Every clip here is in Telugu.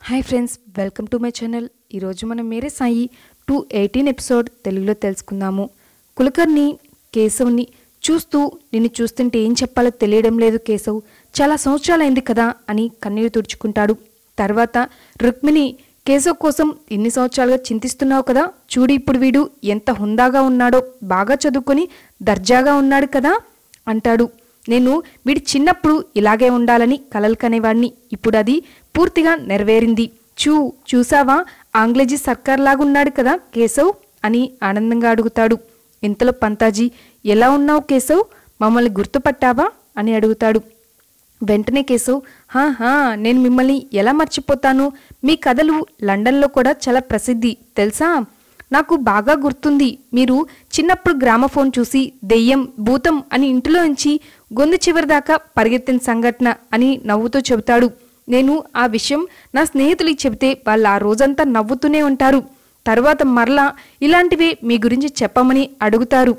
hi friends welcome to my channel ఈరోజు మనం Mere Sai two eighteen episode తెలుగులో తెలుసుకుందాము కులకర్ణి కేశవ్ని చూస్తూ నిన్ను చూస్తుంటే ఏం చెప్పాలో తెలియడం లేదు కేశవ్ చాలా సంవత్సరాలైంది కదా అని కన్నీరు తుడుచుకుంటాడు తర్వాత రుక్మిణి కేశవ్ కోసం ఇన్ని సంవత్సరాలుగా చింతిస్తున్నావు కదా చూడు ఇప్పుడు వీడు ఎంత హుందాగా ఉన్నాడో బాగా చదువుకొని దర్జాగా ఉన్నాడు కదా అంటాడు నేను వీడి చిన్నప్పుడు ఇలాగే ఉండాలని కలలు కనేవాడిని ఇప్పుడు అది పూర్తిగా నెరవేరింది చూ చూసావా ఆంగ్లేజీ సర్కార్ లాగున్నాడు కదా కేశవ్ అని ఆనందంగా అడుగుతాడు ఇంతలో పంతాజీ ఎలా ఉన్నావు కేశవ్ మమ్మల్ని గుర్తుపట్టావా అని అడుగుతాడు వెంటనే కేశవ్ హా హా నేను మిమ్మల్ని ఎలా మర్చిపోతాను మీ కథలు లండన్లో కూడా చాలా ప్రసిద్ధి తెలుసా నాకు బాగా గుర్తుంది మీరు చిన్నప్పుడు గ్రామఫోన్ చూసి దెయ్యం భూతం అని ఇంటిలో ఉంచి గొంతు చివరి దాకా పరిగెత్తిన సంఘటన అని నవ్వుతూ చెబుతాడు నేను ఆ విషయం నా స్నేహితులకి చెబితే వాళ్ళు ఆ రోజంతా నవ్వుతూనే ఉంటారు తర్వాత మరలా ఇలాంటివే మీ గురించి చెప్పమని అడుగుతారు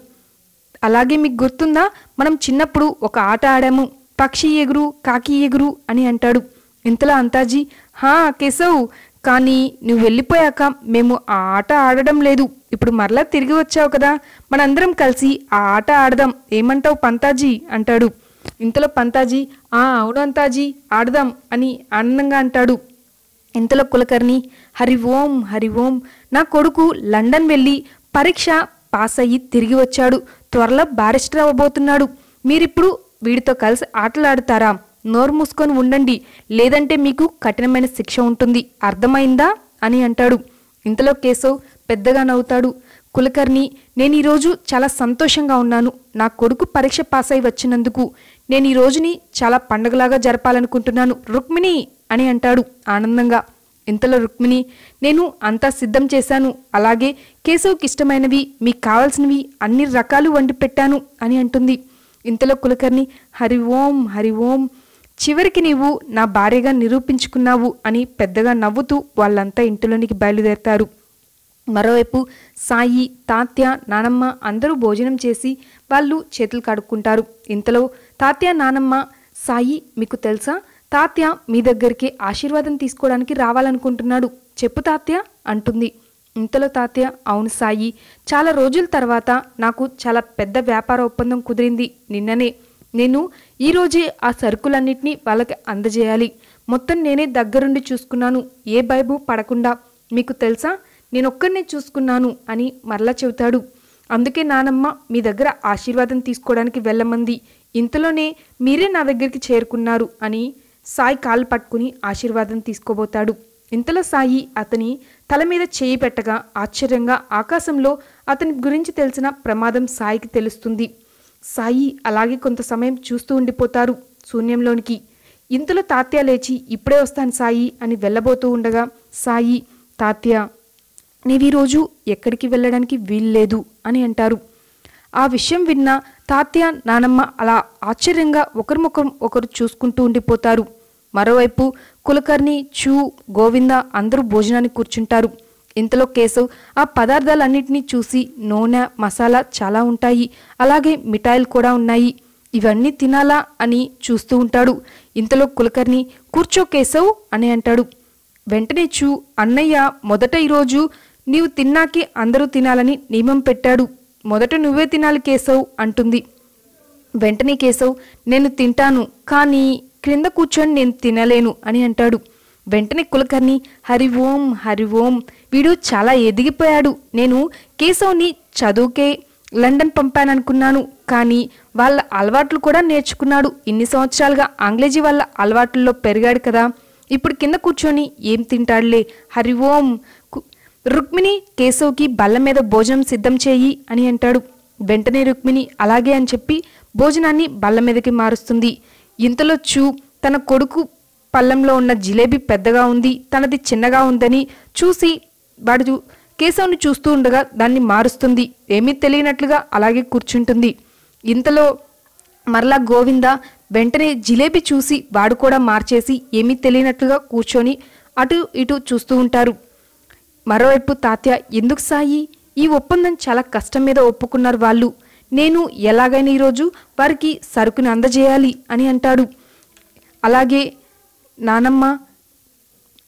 అలాగే మీకు గుర్తుందా మనం చిన్నప్పుడు ఒక ఆట ఆడాము పక్షి ఎగురు కాకి ఎగురు అని అంటాడు ఇంతలో అంతాజీ హా కేశవ్ కానీ నువ్వు వెళ్ళిపోయాక మేము ఆ ఆట ఆడడం లేదు ఇప్పుడు మరలా తిరిగి వచ్చావు కదా మనందరం కలిసి ఆ ఆట ఆడదాం ఏమంటావు పంతాజీ అంటాడు ఇంతలో పంతాజీ ఆ అవును అంతాజీ ఆడదాం అని ఆనందంగా అంటాడు ఇంతలో కులకర్ణి హరి ఓం హరి ఓం నా కొడుకు లండన్ వెళ్ళి పరీక్ష పాస్ అయ్యి తిరిగి వచ్చాడు త్వరలో బారిస్టర్ అవ్వబోతున్నాడు మీరిప్పుడు వీడితో కలిసి ఆటలాడుతారా నోరు మూసుకొని ఉండండి లేదంటే మీకు కఠినమైన శిక్ష ఉంటుంది అర్థమైందా అని అంటాడు ఇంతలో కేశవ్ పెద్దగా నవ్వుతాడు కులకర్ణి నేను ఈరోజు చాలా సంతోషంగా ఉన్నాను నా కొడుకు పరీక్ష పాస్ అయి వచ్చినందుకు నేను ఈ రోజుని చాలా పండగలాగా జరపాలనుకుంటున్నాను రుక్మిణి అని అంటాడు ఆనందంగా ఇంతలో రుక్మిణి నేను అంతా సిద్ధం చేశాను అలాగే కేశవ్కి ఇష్టమైనవి మీకు కావాల్సినవి అన్ని రకాలు వండి పెట్టాను అని అంటుంది ఇంతలో కులకర్ణి హరి ఓం హరి ఓం చివరికి నీవు నా భార్యగా నిరూపించుకున్నావు అని పెద్దగా నవ్వుతూ వాళ్ళంతా ఇంటిలోనికి బయలుదేరతారు మరోవైపు సాయి తాత్య నానమ్మ అందరూ భోజనం చేసి వాళ్ళు చేతులు కడుక్కుంటారు ఇంతలో తాత్య నానమ్మ సాయి మీకు తెలుసా తాత్య మీ దగ్గరికి ఆశీర్వాదం తీసుకోవడానికి రావాలనుకుంటున్నాడు చెప్పు తాత్య అంటుంది ఇంతలో తాత్య అవును సాయి చాలా రోజుల తర్వాత నాకు చాలా పెద్ద వ్యాపార ఒప్పందం కుదిరింది నిన్ననే నేను ఈరోజే ఆ సరుకులన్నిటినీ వాళ్ళకి అందజేయాలి మొత్తం నేనే దగ్గరుండి చూసుకున్నాను ఏ భయము పడకుండా మీకు తెలుసా నేనొక్కడినే చూసుకున్నాను అని మరలా చెబుతాడు అందుకే నానమ్మ మీ దగ్గర ఆశీర్వాదం తీసుకోవడానికి వెళ్ళమంది ఇంతలోనే మీరే నా దగ్గరికి చేరుకున్నారు అని సాయి కాలు పట్టుకుని ఆశీర్వాదం తీసుకోబోతాడు ఇంతలో సాయి అతని తల మీద చేయి పెట్టగా ఆశ్చర్యంగా ఆకాశంలో అతని గురించి తెలిసిన ప్రమాదం సాయికి తెలుస్తుంది సాయి అలాగే కొంత సమయం చూస్తూ ఉండిపోతారు శూన్యంలోనికి ఇంతలో తాత్య లేచి ఇప్పుడే వస్తాను సాయి అని వెళ్ళబోతూ ఉండగా సాయి తాత్య నీవు ఈరోజు ఎక్కడికి వెళ్ళడానికి వీల్లేదు అని అంటారు ఆ విషయం విన్న తాత్య నానమ్మ అలా ఆశ్చర్యంగా ఒకరి ముఖం ఒకరు చూసుకుంటూ ఉండిపోతారు మరోవైపు కులకర్ణి చూ గోవింద అందరూ భోజనానికి కూర్చుంటారు ఇంతలో కేశవ్ ఆ పదార్థాలన్నింటినీ చూసి నూనె మసాలా చాలా ఉంటాయి అలాగే మిఠాయిలు కూడా ఉన్నాయి ఇవన్నీ తినాలా అని చూస్తూ ఉంటాడు ఇంతలో కులకర్ణి కూర్చో కేశవ్ అని అంటాడు వెంటనే చూ అన్నయ్య మొదట ఈరోజు నీవు తిన్నాకే అందరూ తినాలని నియమం పెట్టాడు మొదట నువ్వే తినాలి కేశవ్ అంటుంది వెంటనే కేశవ్ నేను తింటాను కానీ క్రింద కూర్చొని నేను తినలేను అని అంటాడు వెంటనే కులకర్ణి హరి ఓం హరి ఓం వీడు చాలా ఎదిగిపోయాడు నేను కేశవ్ని చదువుకే లండన్ పంపాననుకున్నాను కానీ వాళ్ళ అలవాట్లు కూడా నేర్చుకున్నాడు ఇన్ని సంవత్సరాలుగా ఆంగ్లేజీ వాళ్ళ అలవాట్లలో పెరిగాడు కదా ఇప్పుడు కింద కూర్చొని ఏం తింటాడులే హరి ఓం కు- రుక్మిణి కేశవ్కి బల్ల మీద భోజనం సిద్ధం చేయి అని అంటాడు వెంటనే రుక్మిణి అలాగే అని చెప్పి భోజనాన్ని బల్ల మీదకి మారుస్తుంది ఇంతలో చూ తన కొడుకు పళ్ళెంలో ఉన్న జిలేబీ పెద్దగా ఉంది తనది చిన్నగా ఉందని చూసి వాడు చూ- కేశవ్ని చూస్తూ ఉండగా దాన్ని మారుస్తుంది ఏమీ తెలియనట్లుగా అలాగే కూర్చుంటుంది ఇంతలో మరలా గోవింద వెంటనే జిలేబీ చూసి వాడు కూడా మార్చేసి ఏమీ తెలియనట్లుగా కూర్చొని అటు ఇటు చూస్తూ ఉంటారు మరోవైపు తాత్య ఎందుకు సాయి ఈ ఒప్పందం చాలా కష్టం మీద ఒప్పుకున్నారు వాళ్ళు నేను ఎలాగైనా ఈరోజు వారికి సరుకుని అందజేయాలి అని అంటాడు అలాగే నానమ్మ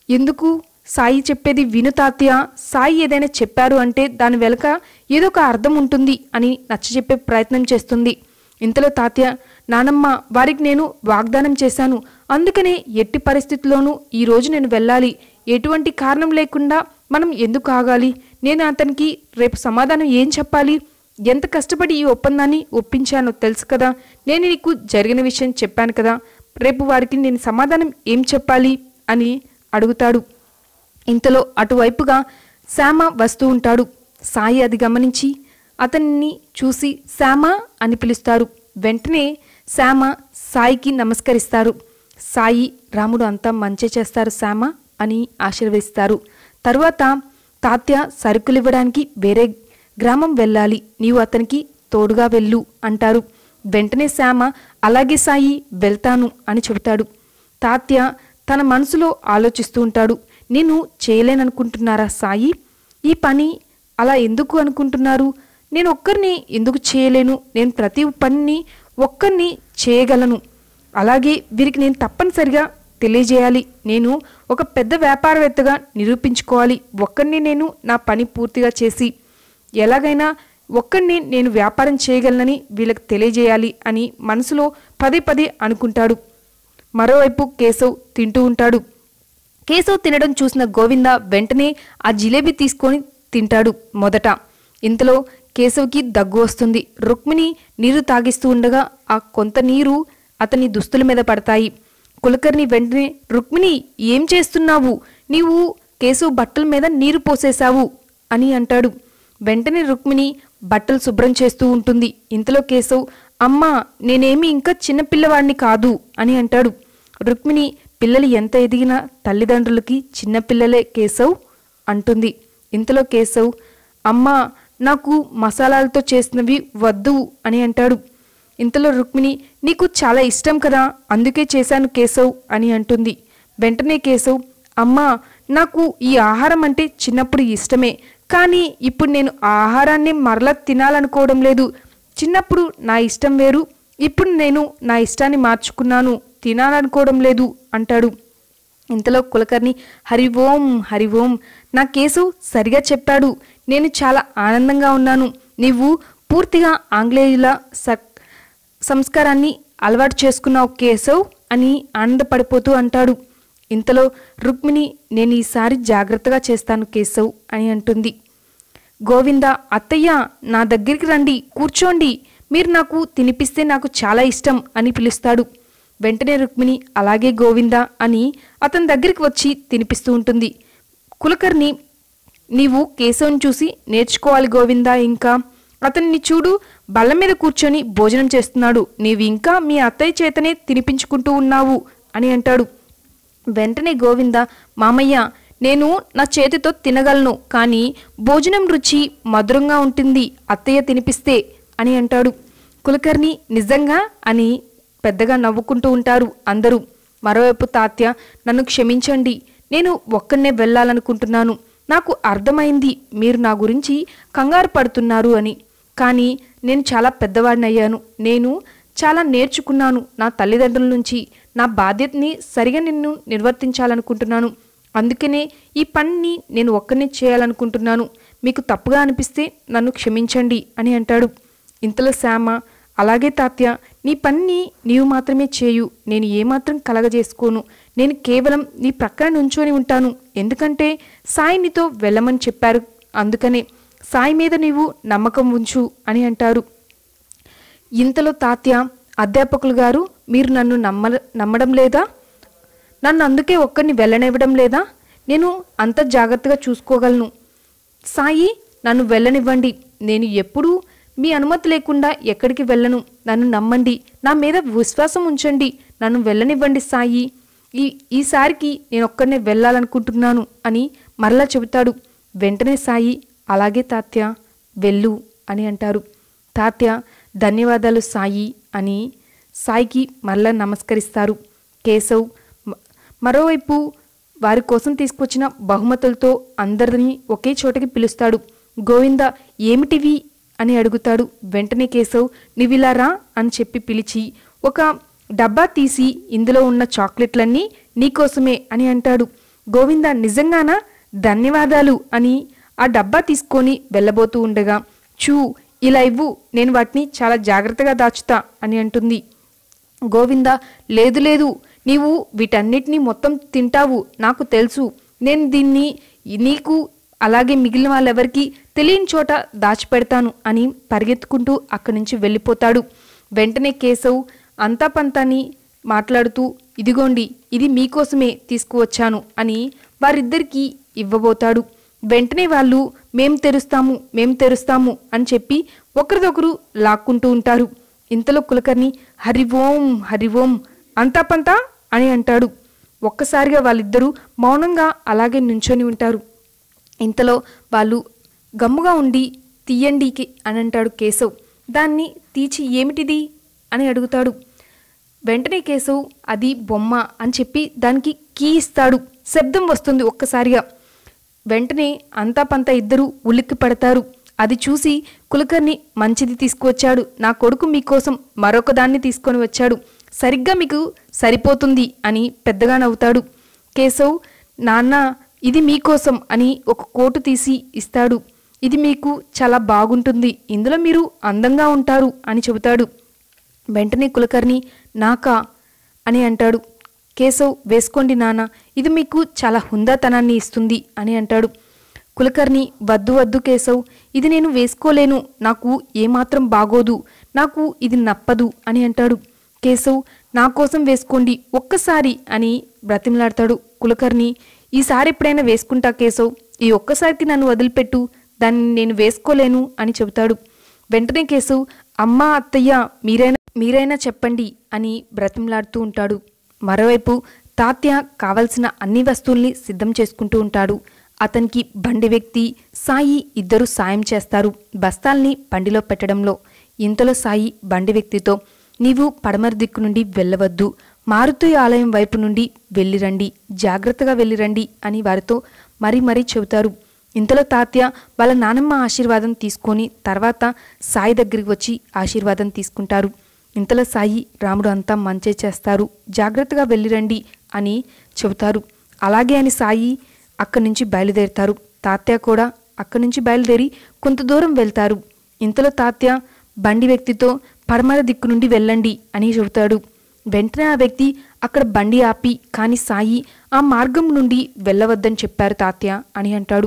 ఎందుకు సాయి చెప్పేది విను తాతయ్య సాయి ఏదైనా చెప్పారు అంటే దాని వెనుక ఏదో ఒక అర్థం ఉంటుంది అని నచ్చజెప్పే ప్రయత్నం చేస్తుంది ఇంతలో తాతయ్య నానమ్మ వారికి నేను వాగ్దానం చేశాను అందుకనే ఎట్టి పరిస్థితుల్లోనూ ఈ రోజు నేను వెళ్ళాలి ఎటువంటి కారణం లేకుండా మనం ఎందుకు ఆగాలి నేను అతనికి రేపు సమాధానం ఏం చెప్పాలి ఎంత కష్టపడి ఈ ఒప్పందాన్ని ఒప్పించానో తెలుసు కదా నేను నీకు జరిగిన విషయం చెప్పాను కదా రేపు వారికి నేను సమాధానం ఏం చెప్పాలి అని అడుగుతాడు ఇంతలో అటువైపుగా శ్యామ వస్తూ ఉంటాడు సాయి అది గమనించి అతన్ని చూసి శ్యామ అని పిలుస్తారు వెంటనే శ్యామ సాయికి నమస్కరిస్తారు సాయి రాముడు అంతా మంచి చేస్తారు శ్యామ అని ఆశీర్వదిస్తారు తరువాత తాత్య సరుకులు ఇవ్వడానికి వేరే గ్రామం వెళ్ళాలి నీవు అతనికి తోడుగా వెళ్ళు అంటారు వెంటనే శ్యామ అలాగే సాయి వెళ్తాను అని చెబుతాడు తాత్య తన మనసులో ఆలోచిస్తూ ఉంటాడు నేను చేయలేననుకుంటున్నారా సాయి ఈ పని అలా ఎందుకు అనుకుంటున్నారు నేను ఒక్కరిని ఎందుకు చేయలేను నేను ప్రతి పనిని ఒక్కరిని చేయగలను అలాగే వీరికి నేను తప్పనిసరిగా తెలియజేయాలి నేను ఒక పెద్ద వ్యాపారవేత్తగా నిరూపించుకోవాలి ఒక్కరిని నేను నా పని పూర్తిగా చేసి ఎలాగైనా ఒక్కడిని నేను వ్యాపారం చేయగలనని వీళ్ళకి తెలియజేయాలి అని మనసులో పదే పదే అనుకుంటాడు మరోవైపు కేశవ్ తింటూ ఉంటాడు కేశవ్ తినడం చూసిన గోవింద వెంటనే ఆ జిలేబీ తీసుకొని తింటాడు మొదట ఇంతలో కేశవ్కి దగ్గు వస్తుంది రుక్మిణి నీరు తాగిస్తూ ఉండగా ఆ కొంత నీరు అతని దుస్తుల మీద పడతాయి కులకర్ణి వెంటనే రుక్మిణి ఏం చేస్తున్నావు నీవు కేశవ్ బట్టల మీద నీరు పోసేశావు అని అంటాడు వెంటనే రుక్మిణి బట్టలు శుభ్రం చేస్తూ ఉంటుంది ఇంతలో కేశవ్ అమ్మా నేనేమి ఇంకా చిన్నపిల్లవాడిని కాదు అని అంటాడు రుక్మిణి పిల్లలు ఎంత ఎదిగినా తల్లిదండ్రులకి చిన్నపిల్లలే కేశవ్ అంటుంది ఇంతలో కేశవ్ అమ్మా నాకు మసాలాలతో చేసినవి వద్దు అని అంటాడు ఇంతలో రుక్మిణి నీకు చాలా ఇష్టం కదా అందుకే చేశాను కేశవ్ అని అంటుంది వెంటనే కేశవ్ అమ్మా నాకు ఈ ఆహారం అంటే చిన్నప్పుడు ఇష్టమే కానీ ఇప్పుడు నేను ఆ ఆహారాన్ని మరలా తినాలనుకోవడం లేదు చిన్నప్పుడు నా ఇష్టం వేరు ఇప్పుడు నేను నా ఇష్టాన్ని మార్చుకున్నాను తినాలనుకోవడం లేదు అంటాడు ఇంతలో కులకర్ణి హరి ఓం హరి ఓం నా కేసు సరిగా చెప్పాడు నేను చాలా ఆనందంగా ఉన్నాను నీవు పూర్తిగా ఆంగ్లేయుల స సంస్కారాన్ని అలవాటు చేసుకున్నావు కేశవ్ అని ఆనందపడిపోతూ అంటాడు ఇంతలో రుక్మిణి నేను ఈసారి జాగ్రత్తగా చేస్తాను కేశవ్ అని అంటుంది గోవింద అత్తయ్య నా దగ్గరికి రండి కూర్చోండి మీరు నాకు తినిపిస్తే నాకు చాలా ఇష్టం అని పిలుస్తాడు వెంటనే రుక్మిణి అలాగే గోవింద అని అతని దగ్గరికి వచ్చి తినిపిస్తూ ఉంటుంది కులకర్ణి నీవు కేశవుని చూసి నేర్చుకోవాలి గోవిందా ఇంకా అతన్ని చూడు బల్ల మీద కూర్చొని భోజనం చేస్తున్నాడు నీవు ఇంకా మీ అత్తయ్య చేతనే తినిపించుకుంటూ ఉన్నావు అని అంటాడు వెంటనే గోవింద మామయ్య నేను నా చేతితో తినగలను కానీ భోజనం రుచి మధురంగా ఉంటుంది అత్తయ్య తినిపిస్తే అని అంటాడు కులకర్ణి నిజంగా అని పెద్దగా నవ్వుకుంటూ ఉంటారు అందరూ మరోవైపు తాత్య నన్ను క్షమించండి నేను ఒక్కనే వెళ్ళాలనుకుంటున్నాను నాకు అర్థమైంది మీరు నా గురించి కంగారు పడుతున్నారు అని కానీ నేను చాలా పెద్దవాడిని అయ్యాను నేను చాలా నేర్చుకున్నాను నా తల్లిదండ్రుల నుంచి నా బాధ్యతని సరిగా నిన్ను నిర్వర్తించాలనుకుంటున్నాను అందుకనే ఈ పనిని నేను ఒక్కనే చేయాలనుకుంటున్నాను మీకు తప్పుగా అనిపిస్తే నన్ను క్షమించండి అని అంటాడు ఇంతలో శ్యామ అలాగే తాత్య నీ పనిని నీవు మాత్రమే చేయు నేను ఏమాత్రం కలగజేసుకోను నేను కేవలం నీ ప్రక్కన నుంచొని ఉంటాను ఎందుకంటే సాయి నీతో వెళ్ళమని చెప్పారు అందుకనే సాయి మీద నీవు నమ్మకం ఉంచు అని అంటారు ఇంతలో తాత్య అధ్యాపకులు గారు మీరు నన్ను నమ్మ నమ్మడం లేదా నన్ను అందుకే ఒక్కరిని వెళ్ళనివ్వడం లేదా నేను అంత జాగ్రత్తగా చూసుకోగలను సాయి నన్ను వెళ్ళనివ్వండి నేను ఎప్పుడూ మీ అనుమతి లేకుండా ఎక్కడికి వెళ్ళను నన్ను నమ్మండి నా మీద విశ్వాసం ఉంచండి నన్ను వెళ్ళనివ్వండి సాయి ఈ ఈసారికి నేను ఒక్కడనే వెళ్ళాలనుకుంటున్నాను అని మరలా చెబుతాడు వెంటనే సాయి అలాగే తాత్య వెళ్ళు అని అంటారు తాత్య ధన్యవాదాలు సాయి అని సాయికి మరలా నమస్కరిస్తారు కేశవ్ మ- మరోవైపు వారి కోసం తీసుకొచ్చిన బహుమతులతో అందరినీ ఒకే చోటకి పిలుస్తాడు గోవింద ఏమిటివి అని అడుగుతాడు వెంటనే కేశవ్ నీవిలా రా అని చెప్పి పిలిచి ఒక డబ్బా తీసి ఇందులో ఉన్న చాక్లెట్లన్నీ నీకోసమే అని అంటాడు గోవింద నిజంగానా ధన్యవాదాలు అని ఆ డబ్బా తీసుకొని వెళ్ళబోతూ ఉండగా చూ ఇలా ఇవ్వు నేను వాటిని చాలా జాగ్రత్తగా దాచుతా అని అంటుంది గోవింద లేదు లేదు నీవు వీటన్నిటినీ మొత్తం తింటావు నాకు తెలుసు నేను దీన్ని నీకు అలాగే మిగిలిన వాళ్ళెవరికి తెలియని చోట దాచిపెడతాను అని పరిగెత్తుకుంటూ అక్కడి నుంచి వెళ్ళిపోతాడు వెంటనే కేశవ్ అంతా పంతాని మాట్లాడుతూ ఇదిగోండి ఇది మీకోసమే తీసుకువచ్చాను అని వారిద్దరికీ ఇవ్వబోతాడు వెంటనే వాళ్ళు మేం తెరుస్తాము మేం తెరుస్తాము అని చెప్పి ఒకరిదొకరు లాక్కుంటూ ఉంటారు ఇంతలో కులకర్ణి హరి ఓం హరి ఓం అంతా పంతా అని అంటాడు ఒక్కసారిగా వాళ్ళిద్దరూ మౌనంగా అలాగే నుంచొని ఉంటారు ఇంతలో వాళ్ళు గమ్ముగా ఉండి తీయండికి అని అంటాడు కేశవ్ దాన్ని తీచి ఏమిటిది అని అడుగుతాడు వెంటనే కేశవ్ అది బొమ్మ అని చెప్పి దానికి కీ ఇస్తాడు శబ్దం వస్తుంది ఒక్కసారిగా వెంటనే అంతా పంత ఇద్దరు ఉలిక్కి పడతారు అది చూసి కులకర్ణి మంచిది తీసుకువచ్చాడు నా కొడుకు మీకోసం మరొక దాన్ని తీసుకొని వచ్చాడు సరిగ్గా మీకు సరిపోతుంది అని పెద్దగా నవ్వుతాడు కేశవ్ నాన్న ఇది మీకోసం అని ఒక కోటు తీసి ఇస్తాడు ఇది మీకు చాలా బాగుంటుంది ఇందులో మీరు అందంగా ఉంటారు అని చెబుతాడు వెంటనే కులకర్ణి నాకా అని అంటాడు కేశవ్ వేసుకోండి నాన్న ఇది మీకు చాలా హుందాతనాన్ని ఇస్తుంది అని అంటాడు కులకర్ణి వద్దు వద్దు కేశవ్ ఇది నేను వేసుకోలేను నాకు ఏమాత్రం బాగోదు నాకు ఇది నప్పదు అని అంటాడు కేశవ్ నా కోసం వేసుకోండి ఒక్కసారి అని బ్రతిమలాడతాడు కులకర్ణి ఈసారి ఎప్పుడైనా వేసుకుంటా కేశవ్ ఈ ఒక్కసారికి నన్ను వదిలిపెట్టు దాన్ని నేను వేసుకోలేను అని చెబుతాడు వెంటనే కేశవ్ అమ్మా అత్తయ్య మీరైనా మీరైనా చెప్పండి అని బ్రతిమలాడుతూ ఉంటాడు మరోవైపు తాత్య కావలసిన అన్ని వస్తువుల్ని సిద్ధం చేసుకుంటూ ఉంటాడు అతనికి బండి వ్యక్తి సాయి ఇద్దరు సాయం చేస్తారు బస్తాల్ని బండిలో పెట్టడంలో ఇంతలో సాయి బండి వ్యక్తితో నీవు పడమర దిక్కు నుండి వెళ్ళవద్దు మారుతి ఆలయం వైపు నుండి వెళ్ళిరండి జాగ్రత్తగా వెళ్ళిరండి అని వారితో మరీ మరీ చెబుతారు ఇంతలో తాత్య వాళ్ళ నానమ్మ ఆశీర్వాదం తీసుకొని తర్వాత సాయి దగ్గరికి వచ్చి ఆశీర్వాదం తీసుకుంటారు ఇంతలో సాయి రాముడు అంతా మంచే చేస్తారు జాగ్రత్తగా వెళ్ళిరండి అని చెబుతారు అలాగే అని సాయి అక్కడి నుంచి బయలుదేరుతారు తాత్య కూడా అక్కడి నుంచి బయలుదేరి కొంత దూరం వెళ్తారు ఇంతలో తాత్య బండి వ్యక్తితో పడమర దిక్కు నుండి వెళ్ళండి అని చెబుతాడు వెంటనే ఆ వ్యక్తి అక్కడ బండి ఆపి కాని సాయి ఆ మార్గం నుండి వెళ్ళవద్దని చెప్పారు తాత్య అని అంటాడు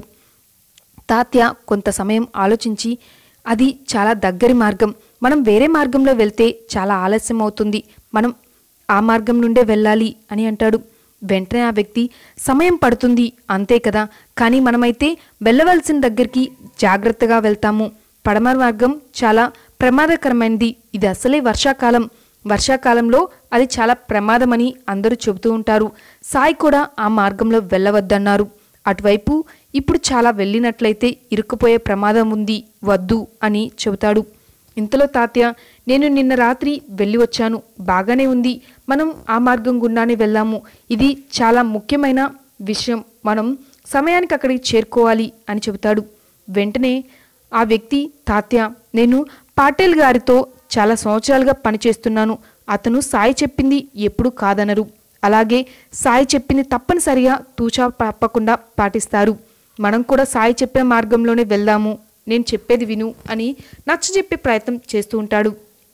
తాత్య కొంత సమయం ఆలోచించి అది చాలా దగ్గరి మార్గం మనం వేరే మార్గంలో వెళ్తే చాలా ఆలస్యం అవుతుంది మనం ఆ మార్గం నుండే వెళ్ళాలి అని అంటాడు వెంటనే ఆ వ్యక్తి సమయం పడుతుంది అంతే కదా కానీ మనమైతే వెళ్ళవలసిన దగ్గరికి జాగ్రత్తగా వెళ్తాము పడమర మార్గం చాలా ప్రమాదకరమైనది ఇది అసలే వర్షాకాలం వర్షాకాలంలో అది చాలా ప్రమాదమని అందరూ చెబుతూ ఉంటారు సాయి కూడా ఆ మార్గంలో వెళ్ళవద్దన్నారు అటువైపు ఇప్పుడు చాలా వెళ్ళినట్లయితే ఇరుక్కుపోయే ప్రమాదం ఉంది వద్దు అని చెబుతాడు ఇంతలో తాత్య నేను నిన్న రాత్రి వెళ్ళి వచ్చాను బాగానే ఉంది మనం ఆ మార్గం గుండానే వెళ్దాము ఇది చాలా ముఖ్యమైన విషయం మనం సమయానికి అక్కడికి చేరుకోవాలి అని చెబుతాడు వెంటనే ఆ వ్యక్తి తాత్య నేను పాటేల్ గారితో చాలా సంవత్సరాలుగా పనిచేస్తున్నాను అతను సాయి చెప్పింది ఎప్పుడూ కాదనరు అలాగే సాయి చెప్పింది తప్పనిసరిగా తూచా తప్పకుండా పాటిస్తారు మనం కూడా సాయి చెప్పిన మార్గంలోనే వెళ్దాము నేను చెప్పేది విను అని నచ్చజెప్పే ప్రయత్నం చేస్తూ ఉంటాడు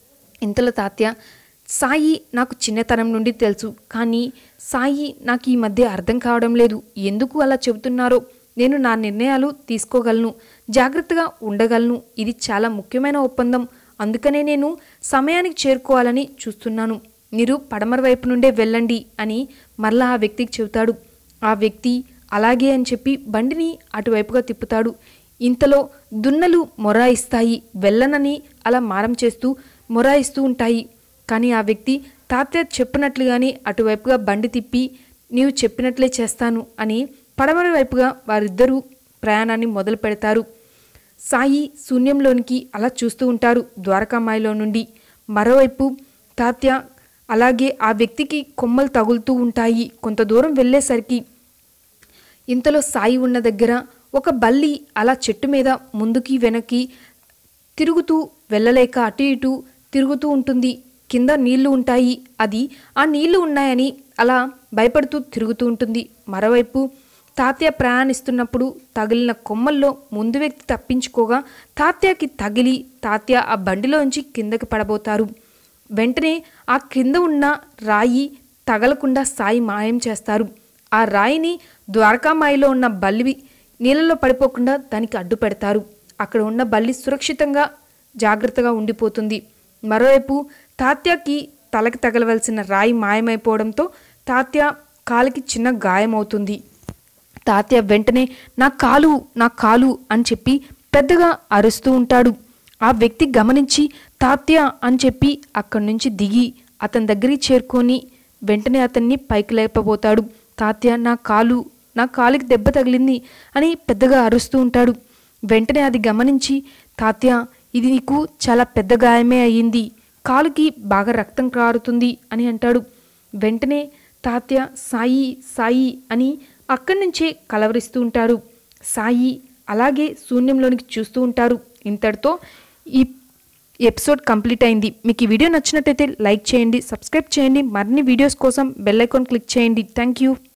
ఇంతలో తాత్య సాయి నాకు చిన్నతనం నుండి తెలుసు కానీ సాయి నాకు ఈ మధ్య అర్థం కావడం లేదు ఎందుకు అలా చెబుతున్నారో నేను నా నిర్ణయాలు తీసుకోగలను జాగ్రత్తగా ఉండగలను ఇది చాలా ముఖ్యమైన ఒప్పందం అందుకనే నేను సమయానికి చేరుకోవాలని చూస్తున్నాను మీరు పడమర వైపు నుండే వెళ్ళండి అని మరలా ఆ వ్యక్తికి చెబుతాడు ఆ వ్యక్తి అలాగే అని చెప్పి బండిని అటువైపుగా తిప్పుతాడు ఇంతలో దున్నలు మొరాయిస్తాయి వెళ్ళనని అలా మారం చేస్తూ మొరాయిస్తూ ఉంటాయి కానీ ఆ వ్యక్తి తాతయ్య చెప్పినట్లుగానే అటువైపుగా బండి తిప్పి నీవు చెప్పినట్లే చేస్తాను అని పడమర వైపుగా వారిద్దరూ ప్రయాణాన్ని మొదలు పెడతారు సాయి శూన్యంలోనికి అలా చూస్తూ ఉంటారు ద్వారకామాయిలో నుండి మరోవైపు తాత్య అలాగే ఆ వ్యక్తికి కొమ్మలు తగులుతూ ఉంటాయి కొంత దూరం వెళ్ళేసరికి ఇంతలో సాయి ఉన్న దగ్గర ఒక బల్లి అలా చెట్టు మీద ముందుకి వెనక్కి తిరుగుతూ వెళ్ళలేక అటు ఇటు తిరుగుతూ ఉంటుంది కింద నీళ్లు ఉంటాయి అది ఆ నీళ్లు ఉన్నాయని అలా భయపడుతూ తిరుగుతూ ఉంటుంది మరోవైపు తాతయ్య ప్రయాణిస్తున్నప్పుడు తగిలిన కొమ్మల్లో ముందు వ్యక్తి తప్పించుకోగా తాతయ్యకి తగిలి తాతయ్య ఆ బండిలోంచి కిందకి పడబోతారు వెంటనే ఆ క్రింద ఉన్న రాయి తగలకుండా సాయి మాయం చేస్తారు ఆ రాయిని ద్వారకామాయిలో ఉన్న బల్లి నీళ్ళలో పడిపోకుండా దానికి అడ్డు పెడతారు అక్కడ ఉన్న బల్లి సురక్షితంగా జాగ్రత్తగా ఉండిపోతుంది మరోవైపు తాత్యాకి తలకి తగలవలసిన రాయి మాయమైపోవడంతో తాత్య కాలికి చిన్న గాయమవుతుంది తాతయ్య వెంటనే నా కాలు నా కాలు అని చెప్పి పెద్దగా అరుస్తూ ఉంటాడు ఆ వ్యక్తి గమనించి తాత్య అని చెప్పి అక్కడి నుంచి దిగి అతని దగ్గరికి చేరుకొని వెంటనే అతన్ని పైకి లేపబోతాడు తాత్య నా కాలు నా కాలికి దెబ్బ తగిలింది అని పెద్దగా అరుస్తూ ఉంటాడు వెంటనే అది గమనించి తాత్య ఇది నీకు చాలా పెద్ద గాయమే అయ్యింది కాలుకి బాగా రక్తం కారుతుంది అని అంటాడు వెంటనే తాత్య సాయి సాయి అని అక్కడి నుంచే కలవరిస్తూ ఉంటారు సాయి అలాగే శూన్యంలోనికి చూస్తూ ఉంటారు ఇంతటితో ఈ ఎపిసోడ్ కంప్లీట్ అయింది మీకు ఈ వీడియో నచ్చినట్టయితే లైక్ చేయండి సబ్స్క్రైబ్ చేయండి మరిన్ని వీడియోస్ కోసం బెల్ ఐకాన్ క్లిక్ చేయండి థ్యాంక్ యూ